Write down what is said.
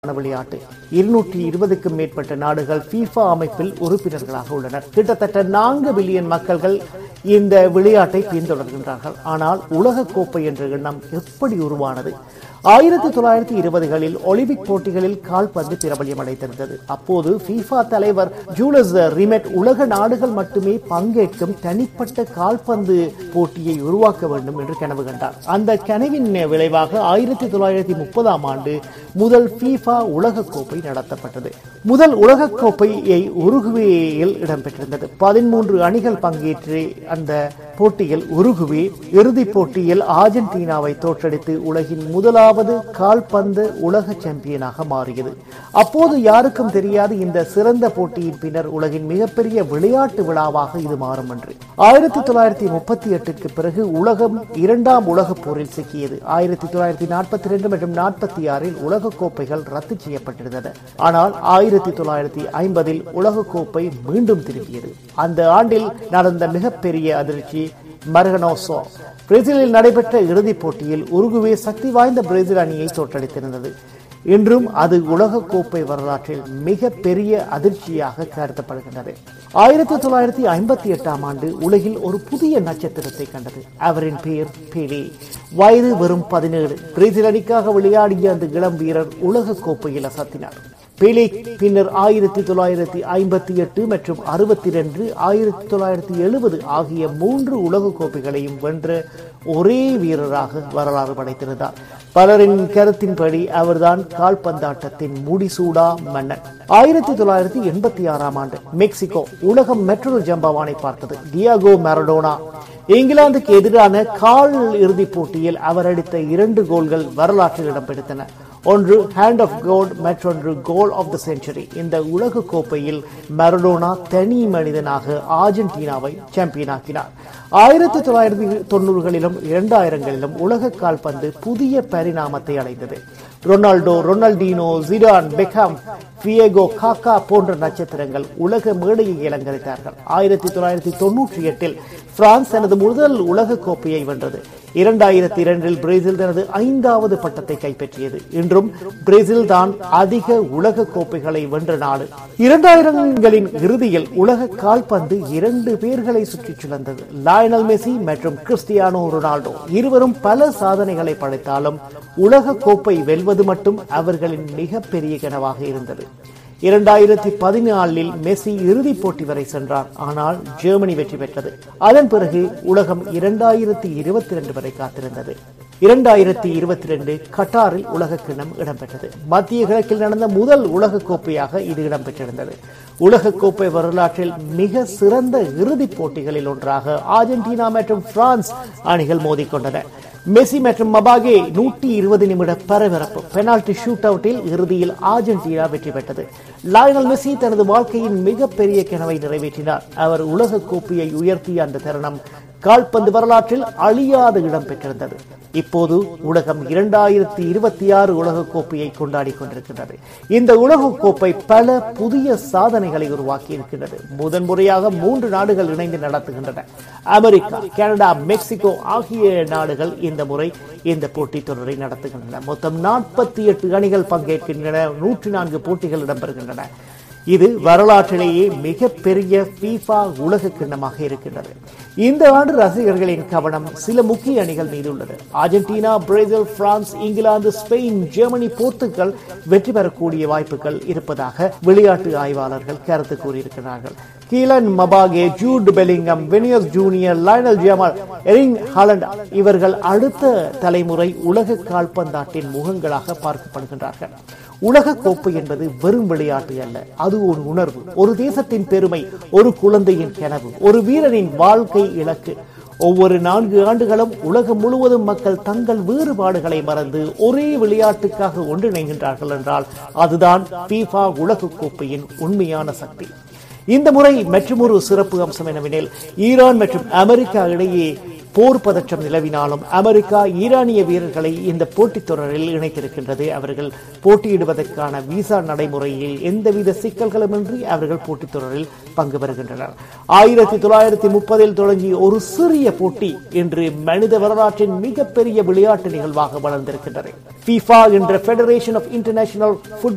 விளையாட்டு இருநூற்றி இருபதுக்கும் மேற்பட்ட நாடுகள் FIFA அமைப்பில் உறுப்பினர்களாக உள்ளனர் கிட்டத்தட்ட நான்கு பில்லியன் மக்கள்கள் இந்த விளையாட்டை பின்தொடர்கின்றார்கள் ஆனால் உலக கோப்பை என்ற எண்ணம் எப்படி உருவானது ஆயிரத்தி தொள்ளாயிரத்தி இருபதுகளில் ஒலிம்பிக் போட்டிகளில் கால்பந்து பிரபல்யம் அடைந்திருந்தது அப்போது FIFA தலைவர் ஜூலஸ் ரிமெட் உலக நாடுகள் மட்டுமே பங்கேற்கும் தனிப்பட்ட கால்பந்து போட்டியை உருவாக்க வேண்டும் என்று கனவு கண்டார் அந்த கனவின் விளைவாக ஆயிரத்தி தொள்ளாயிரத்தி முப்பதாம் ஆண்டு முதல் FIFA உலக கோப்பை நடத்தப்பட்டது முதல் உலக கோப்பையை உருகுவேயில் இடம்பெற்றிருந்தது பதிமூன்று அணிகள் பங்கேற்று அந்த போட்டியில் உருகுவே இறுதிப் போட்டியில் அர்ஜென்டினாவை தோற்கடித்து உலகின் முதலாவது கால்பந்து உலக சாம்பியனாக மாறியது அப்போது யாருக்கும் தெரியாது இந்த சிறந்த போட்டியின் பின்னர் உலகின் மிகப்பெரிய விளையாட்டு விழாவாக இது மாறும் என்று ஆயிரத்தி தொள்ளாயிரத்தி முப்பத்தி எட்டுக்கு பிறகு உலகம் இரண்டாம் உலகப் போரில் சிக்கியது ஆயிரத்தி தொள்ளாயிரத்தி நாற்பத்தி ரெண்டு மற்றும் நாற்பத்தி ஆறில் உலக கோப்பைகள் ரத்து செய்யப்பட்டிருந்தன ஆனால் ஆயிரத்தி தொள்ளாயிரத்தி ஐம்பதில் உலக கோப்பை மீண்டும் திரும்பியது அந்த ஆண்டில் நடந்த மிகப்பெரிய அதிர்ச்சி மரகனோசோ பிரேசிலில் நடைபெற்ற இறுதிப் போட்டியில் உருகுவே சக்தி வாய்ந்த பிரேசில் அணியை தோற்கடித்திருந்தது இன்றும் அது உலக கோப்பை வரலாற்றில் மிக பெரிய அதிர்ச்சியாக கருதப்படுகின்றது ஆயிரத்தி தொள்ளாயிரத்தி ஐம்பத்தி எட்டாம் ஆண்டு உலகில் ஒரு புதிய நட்சத்திரத்தை கண்டது அவரின் பெயர் பேலே வயது வெறும் பதினேழு பிரேசில் அணிக்காக விளையாடிய அந்த இளம் வீரர் உலக கோப்பையில் அசத்தினார் பேலே பின்னர் ஆயிரத்தி தொள்ளாயிரத்தி ஐம்பத்தி எட்டு மற்றும் அறுபத்தி ரெண்டு ஆயிரத்தி தொள்ளாயிரத்தி எழுபது ஆகிய மூன்று உலக கோப்பைகளையும் வென்ற ஒரே வீரராக வரலாறு படைத்திருந்தார் பலரின் கருத்தின்படி அவர்தான் கால்பந்தாட்டத்தின் முடிசூடா மன்னன் ஆயிரத்தி தொள்ளாயிரத்தி எண்பத்தி ஆறாம் ஆண்டு மெக்சிகோ உலகம் மற்றொரு ஜம்பவானை பார்த்தது டியாகோ மரடோனா இங்கிலாந்துக்கு எதிரான கால் இறுதிப் போட்டியில் அவர் அடித்த இரண்டு கோல்கள் வரலாற்றில் இடம் பிடித்தன ஒன்று ஹேண்ட் ஆஃப் கோல்ட் மற்றொன்று கோல் ஆஃப் த செஞ்சுரி இந்த உலக கோப்பையில் மரடோனா தனி மனிதனாக அர்ஜென்டினாவை சாம்பியனாக்கினார் ஆயிரத்தி தொள்ளாயிரத்தி தொண்ணூறுகளிலும் இரண்டாயிரங்களிலும் உலக கால்பந்து புதிய பரிணாமத்தை அடைந்தது ரொனால்டோ ரொனால்டினோ ஜிடான் பெக்காம் பியேகோ காக்கா போன்ற நட்சத்திரங்கள் உலக மேடையை அலங்கரித்தார்கள் ஆயிரத்தி தொள்ளாயிரத்தி தொன்னூற்றி எட்டில் பிரான்ஸ் தனது முதல் உலக கோப்பையை வென்றது இரண்டாயிரத்தி இரண்டில் பிரேசில் தனது ஐந்தாவது பட்டத்தை கைப்பற்றியது இன்றும் பிரேசில் தான் அதிக உலக கோப்பைகளை வென்ற நாடு இரண்டாயிரங்களின் இறுதியில் உலக கால்பந்து இரண்டு பேர்களை சுற்றிச் சுழந்தது லயனல் மெஸ்ஸி மற்றும் கிறிஸ்டியானோ ரொனால்டோ இருவரும் பல சாதனைகளை படைத்தாலும் உலக கோப்பை வெல்வது மட்டும் அவர்களின் மிகப்பெரிய கனவாக இருந்தது இரண்டாயிரத்தி பதினாலில் மெஸ்ஸி இறுதிப் போட்டி வரை சென்றார் ஆனால் ஜெர்மனி வெற்றி பெற்றது அதன் பிறகு உலகம் இரண்டாயிரத்தி இருபத்தி ரெண்டு வரை காத்திருந்தது இரண்டாயிரத்தி இருபத்தி ரெண்டு கட்டாரில் உலக கிண்ணம் இடம்பெற்றது மத்திய கிழக்கில் நடந்த முதல் உலக கோப்பையாக இது இடம்பெற்றிருந்தது உலக கோப்பை வரலாற்றில் மிக சிறந்த இறுதிப் போட்டிகளில் ஒன்றாக அர்ஜென்டினா மற்றும் பிரான்ஸ் அணிகள் மோதிக்கொண்டன மெஸ்ஸி மற்றும் மபாகே நூற்றி இருபது நிமிட பரபரப்பு பெனால்டி ஷூட் அவுட்டில் இறுதியில் அர்ஜென்டினா வெற்றி பெற்றது லயனல் மெஸ்ஸி தனது வாழ்க்கையின் மிகப்பெரிய கனவை நிறைவேற்றினார் அவர் உலக கோப்பையை உயர்த்திய அந்த தருணம் கால்பந்து வரலாற்றில் அழியாத இடம் பெற்றிருந்தது இப்போது உலகம் இரண்டாயிரத்தி இருபத்தி ஆறு உலக கோப்பையை கொண்டாடி கொண்டிருக்கின்றது இந்த உலக கோப்பை பல புதிய சாதனைகளை உருவாக்கி இருக்கின்றது முதன்முறையாக மூன்று நாடுகள் இணைந்து நடத்துகின்றன அமெரிக்கா கனடா மெக்சிகோ ஆகிய நாடுகள் இந்த முறை இந்த போட்டித் தொடரை நடத்துகின்றன மொத்தம் நாற்பத்தி எட்டு அணிகள் பங்கேற்கின்றன நூற்றி நான்கு போட்டிகள் இடம்பெறுகின்றன இது வரலாற்றிலேயே மிகப்பெரிய ஃபீஃபா உலக கிண்ணமாக இருக்கின்றது இந்த ஆண்டு ரசிகர்களின் கவனம் சில முக்கிய அணிகள் மீது உள்ளது அர்ஜென்டினா பிரேசில் பிரான்ஸ் இங்கிலாந்து ஸ்பெயின் ஜெர்மனி போர்த்துகல் வெற்றி பெறக்கூடிய வாய்ப்புகள் இருப்பதாக விளையாட்டு ஆய்வாளர்கள் கருத்து கூறியிருக்கிறார்கள் Kylian Mbappe Jude Bellingham Vinicius Junior Lionel Jamal Erling Haaland இவர்கள் அடுத்த தலைமுறை உலக கால்பந்தாட்டின் முகங்களாக பார்க்கப்படுகின்றார்கள் உலக கோப்பை என்பது வெறும் விளையாட்டு அல்ல அது ஒரு உணர்வு ஒரு தேசத்தின் பெருமை ஒரு குழந்தையின் கனவு ஒரு வீரரின் வாழ்க்கை இலக்கு ஒவ்வொரு நான்கு ஆண்டுகளும் உலகம் முழுவதும் மக்கள் தங்கள் வேறுபாடுகளை மறந்து ஒரே விளையாட்டுக்காக ஒன்றிணைகின்றார்கள் என்றால் அதுதான் பீஃபா உலக கோப்பையின் உண்மையான சக்தி இந்த முறை மற்றொரு சிறப்பு அம்சம் என்னவெனில் ஈரான் மற்றும் அமெரிக்கா இடையே போர் பதற்றம் நிலவினாலும் அமெரிக்கா ஈரானிய வீரர்களை இந்த போட்டித் தொடரில் இணைத்திருக்கின்றது அவர்கள் போட்டியிடுவதற்கான விசா நடைமுறையில் எந்தவித சிக்கல்களுமின்றி அவர்கள் போட்டித் தொடரில் பங்கு பெறுகின்றனர் ஆயிரத்தி தொள்ளாயிரத்தி முப்பதில் தொடங்கிய ஒரு சிறிய போட்டி இன்று மனித வரலாற்றின் மிகப்பெரிய விளையாட்டு நிகழ்வாக வளர்ந்திருக்கின்றது FIFA என்ற ஃபெடரேஷன் ஆஃப் இன்டர்நேஷனல்